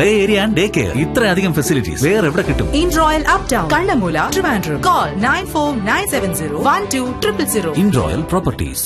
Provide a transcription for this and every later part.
Play area and day care ഇത്രയധികം facilities വേറെ എവിടെ കിട്ടും In Royal Uptown, Kandamula, Trivandrum. Call 94970 12000. In royal properties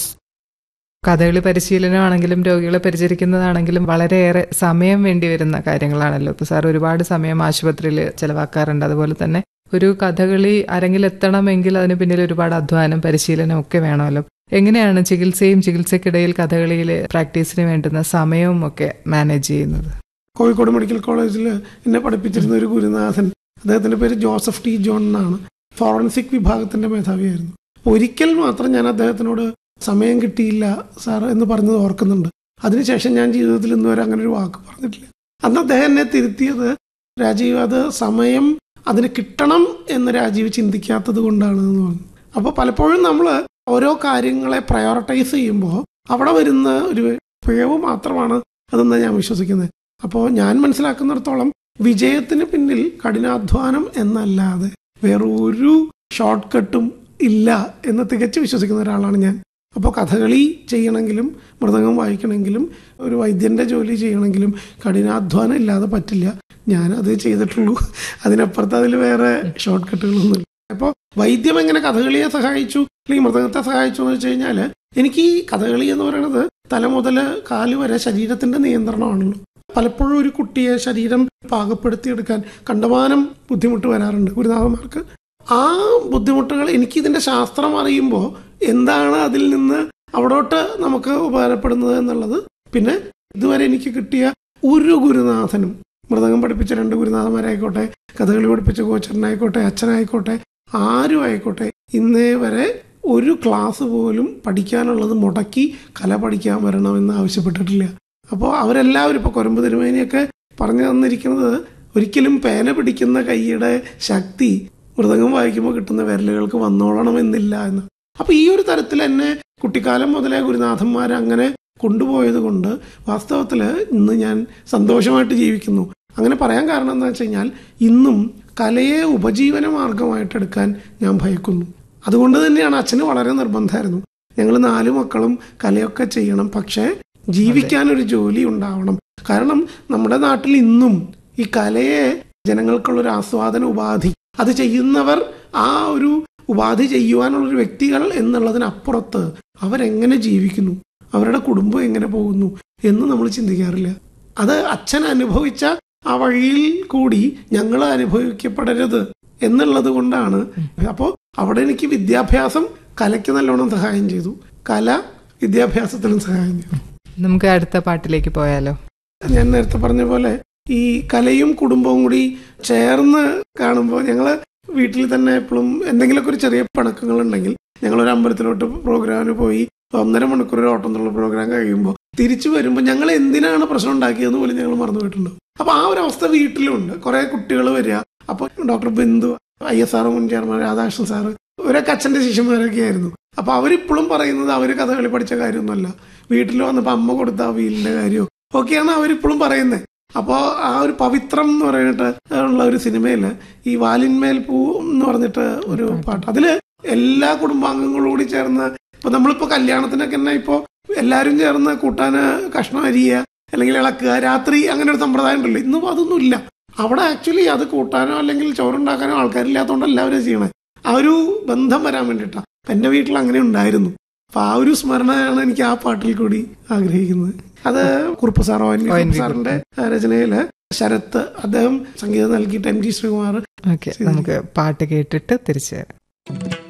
Kathakali പരിശീലനമാണെങ്കിലും രോഗികളെ പരിചരിക്കുന്നതാണെങ്കിലും വളരെയേറെ സമയം വേണ്ടി വരുന്ന കാര്യങ്ങളാണല്ലോ ഇപ്പൊ സാർ ഒരുപാട് സമയം ആശുപത്രിയിൽ ചെലവാക്കാറുണ്ട് അതുപോലെ തന്നെ ഒരു കഥകളി അരങ്ങിലെത്തണമെങ്കിൽ അതിന് പിന്നിൽ ഒരുപാട് അധ്വാനം പരിശീലനം ഒക്കെ വേണമല്ലോ എങ്ങനെയാണ് ചികിത്സയും ചികിത്സക്കിടയിൽ കഥകളിയിൽ പ്രാക്ടീസിന് വേണ്ടുന്ന സമയവും ഒക്കെ മാനേജ് ചെയ്യുന്നത് കോഴിക്കോട് മെഡിക്കൽ കോളേജിൽ എന്നെ പഠിപ്പിച്ചിരുന്ന ഒരു ഗുരുനാഥൻ അദ്ദേഹത്തിന്റെ പേര് ജോസഫ് ടി ജോൺ എന്നാണ് ഫോറൻസിക് വിഭാഗത്തിന്റെ മേധാവിയായിരുന്നു ഒരിക്കൽ മാത്രം ഞാൻ അദ്ദേഹത്തിനോട് സമയം കിട്ടിയില്ല സാർ എന്ന് പറഞ്ഞത് ഓർക്കുന്നുണ്ട് അതിനുശേഷം ഞാൻ ജീവിതത്തിൽ ഇന്ന് വരെ അങ്ങനെ ഒരു വാക്ക് പറഞ്ഞിട്ടില്ല അന്ന് അദ്ദേഹം എന്നെ തിരുത്തിയത് രാജീവ് അത് സമയം അതിന് കിട്ടണം എന്ന് രാജീവ് ചിന്തിക്കാത്തത് കൊണ്ടാണ് എന്ന് പറഞ്ഞു അപ്പോൾ പലപ്പോഴും നമ്മൾ ഓരോ കാര്യങ്ങളെ പ്രയോറിറ്റൈസ് ചെയ്യുമ്പോൾ അവിടെ വരുന്ന ഒരു പിഴവ് മാത്രമാണ് അതെന്ന് ഞാൻ വിശ്വസിക്കുന്നത് അപ്പോൾ ഞാൻ മനസ്സിലാക്കുന്നിടത്തോളം വിജയത്തിന് പിന്നിൽ കഠിനാധ്വാനം എന്നല്ലാതെ വേറെ ഒരു ഷോർട്ട് കട്ടും ഇല്ല എന്ന് തികച്ചു വിശ്വസിക്കുന്ന ഒരാളാണ് ഞാൻ അപ്പോൾ കഥകളി ചെയ്യണമെങ്കിലും മൃദംഗം വായിക്കണമെങ്കിലും ഒരു വൈദ്യന്റെ ജോലി ചെയ്യണമെങ്കിലും കഠിനാധ്വാനം ഇല്ലാതെ പറ്റില്ല ഞാൻ അത് ചെയ്തിട്ടുള്ളൂ അതിനപ്പുറത്ത് അതിൽ വേറെ ഷോർട്ട് കട്ടുകളൊന്നുമില്ല അപ്പോൾ വൈദ്യം എങ്ങനെ കഥകളിയെ സഹായിച്ചു അല്ലെങ്കിൽ മൃദംഗത്തെ സഹായിച്ചു എന്ന് വെച്ച് കഴിഞ്ഞാൽ എനിക്ക് ഈ കഥകളി എന്ന് പറയുന്നത് തല മുതൽ കാല് വരെ ശരീരത്തിന്റെ നിയന്ത്രണമാണല്ലോ പലപ്പോഴും ഒരു കുട്ടിയെ ശരീരം പാകപ്പെടുത്തിയെടുക്കാൻ കണ്ടമാനം ബുദ്ധിമുട്ട് വരാറുണ്ട് ഗുരുനാഥന്മാർക്ക് ആ ബുദ്ധിമുട്ടുകൾ എനിക്ക് ഇതിന്റെ ശാസ്ത്രം അറിയുമ്പോൾ എന്താണ് അതിൽ നിന്ന് അവിടോട്ട് നമുക്ക് ഉപകാരപ്പെടുന്നത് എന്നുള്ളത് പിന്നെ ഇതുവരെ എനിക്ക് കിട്ടിയ ഒരു ഗുരുനാഥനും മൃദംഗം പഠിപ്പിച്ച രണ്ട് ഗുരുനാഥന്മാരായിക്കോട്ടെ കഥകളി പഠിപ്പിച്ച കോച്ചറിനായിക്കോട്ടെ അച്ഛനായിക്കോട്ടെ ആരും ആയിക്കോട്ടെ ഇന്നേ വരെ ഒരു ക്ലാസ് പോലും പഠിക്കാനുള്ളത് മുടക്കി കല പഠിക്കാൻ വരണമെന്ന് ആവശ്യപ്പെട്ടിട്ടില്ല അപ്പോൾ അവരെല്ലാവരും ഇപ്പോൾ കൊരമ്പ് തിരുമേനിയൊക്കെ പറഞ്ഞു തന്നിരിക്കുന്നത് ഒരിക്കലും പേന പിടിക്കുന്ന കൈയുടെ ശക്തി മൃദംഗം വായിക്കുമ്പോൾ കിട്ടുന്ന വിരലുകൾക്ക് വന്നോളണമെന്നില്ല എന്ന് അപ്പൊ ഈ ഒരു തരത്തിൽ എന്നെ കുട്ടിക്കാലം മുതലേ ഗുരുനാഥന്മാർ അങ്ങനെ കൊണ്ടുപോയത് കൊണ്ട് വാസ്തവത്തിൽ ഇന്ന് ഞാൻ സന്തോഷമായിട്ട് ജീവിക്കുന്നു അങ്ങനെ പറയാൻ കാരണം എന്താ വെച്ച് കഴിഞ്ഞാൽ ഇന്നും കലയെ ഉപജീവന മാർഗമായിട്ട് എടുക്കാൻ ഞാൻ ഭയക്കുന്നു അതുകൊണ്ട് തന്നെയാണ് അച്ഛന് വളരെ നിർബന്ധമായിരുന്നു ഞങ്ങൾ നാല് മക്കളും കലയൊക്കെ ചെയ്യണം പക്ഷേ ജീവിക്കാൻ ഒരു ജോലി ഉണ്ടാവണം കാരണം നമ്മുടെ നാട്ടിൽ ഇന്നും ഈ കലയെ ജനങ്ങൾക്കുള്ളൊരു ആസ്വാദന ഉപാധി അത് ചെയ്യുന്നവർ ആ ഒരു ഉപാധി ചെയ്യുവാനുള്ള ഒരു വ്യക്തികൾ എന്നുള്ളതിനപ്പുറത്ത് അവരെങ്ങനെ ജീവിക്കുന്നു അവരുടെ കുടുംബം എങ്ങനെ പോകുന്നു എന്ന് നമ്മൾ ചിന്തിക്കാറില്ല അത് അച്ഛൻ അനുഭവിച്ച ആ വഴിയിൽ കൂടി ഞങ്ങൾ അനുഭവിക്കപ്പെടരുത് എന്നുള്ളത് കൊണ്ടാണ് അപ്പോൾ അവിടെ എനിക്ക് വിദ്യാഭ്യാസം കലയ്ക്ക് നല്ലോണം സഹായം ചെയ്തു കല വിദ്യാഭ്യാസത്തിലും സഹായം ചെയ്തു നമുക്ക് അടുത്ത പാട്ടിലേക്ക് പോയാലോ ഞാൻ നേരത്തെ പറഞ്ഞ പോലെ ഈ കലയും കുടുംബവും കൂടി ചേർന്ന് കാണുമ്പോൾ ഞങ്ങൾ വീട്ടിൽ തന്നെ എപ്പോഴും എന്തെങ്കിലുമൊക്കെ ഒരു ചെറിയ പിണക്കങ്ങൾ ഉണ്ടെങ്കിൽ ഞങ്ങൾ ഒരു അമ്പലത്തിലോട്ട് പ്രോഗ്രാമിന് പോയി ഒന്നര മണിക്കൂർ ഒരു ഓട്ടം എന്നുള്ള പ്രോഗ്രാം കഴിയുമ്പോൾ തിരിച്ചു വരുമ്പോൾ ഞങ്ങൾ എന്തിനാണ് പ്രശ്നം ഉണ്ടാക്കിയതെന്ന് പോലും ഞങ്ങൾ മറന്നുപോയിട്ടുണ്ട് അപ്പൊ ആ ഒരു അവസ്ഥ വീട്ടിലുണ്ട് കുറെ കുട്ടികൾ വരിക അപ്പോൾ doctor Bindu I S R മുൻ ചെയർമാൻ രാധാകൃഷ്ണൻ സാറ് ഇവരൊക്കെ അച്ഛന്റെ ശിഷ്യന്മാരൊക്കെ ആയിരുന്നു അപ്പൊ അവരിപ്പോഴും പറയുന്നത് അവര് കഥകളി പഠിച്ച കാര്യമൊന്നുമല്ല വീട്ടിൽ വന്നപ്പോ അമ്മ കൊടുത്ത ആ വീലിന്റെ കാര്യവും ഒക്കെയാണ് അവരിപ്പോഴും പറയുന്നത് അപ്പോൾ ആ ഒരു പവിത്രം എന്ന് പറഞ്ഞിട്ട് ഉള്ള ഒരു സിനിമയില് ഈ വാലിന്മേൽ പൂ എന്ന് പറഞ്ഞിട്ട് ഒരു പാട്ട് അതില് എല്ലാ കുടുംബാംഗങ്ങളും കൂടി ചേർന്ന് ഇപ്പൊ നമ്മളിപ്പോ കല്യാണത്തിനൊക്കെ തന്നെ ഇപ്പോ എല്ലാരും ചേർന്ന് കൂട്ടാന് കഷ്ണം അരിയുക അല്ലെങ്കിൽ ഇളക്കുക രാത്രി അങ്ങനെ ഒരു സമ്പ്രദായം ഉണ്ടല്ലോ ഇന്നും അതൊന്നും ഇല്ല അവിടെ ആക്ച്വലി അത് കൂട്ടാനോ അല്ലെങ്കിൽ ചോറുണ്ടാക്കാനോ ആൾക്കാരില്ലാത്തതുകൊണ്ട് എല്ലാവരും ചെയ്യണേ ആ ഒരു ബന്ധം വരാൻ വേണ്ടിയിട്ടാ അപ്പൊ എന്റെ വീട്ടിൽ അങ്ങനെ ഉണ്ടായിരുന്നു അപ്പൊ ആ ഒരു സ്മരണയാണ് എനിക്ക് ആ പാട്ടിൽ കൂടി ആഗ്രഹിക്കുന്നത് അത് Kurup sir O N V O N V Kurup സാറിന്റെ രചനയില് ശരത്ത് അദ്ദേഹം സംഗീതം നൽകിയിട്ട് എം ജി ശ്രീകുമാർ ഓക്കെ നമുക്ക് പാട്ട് കേട്ടിട്ട് തിരിച്ചു വരാം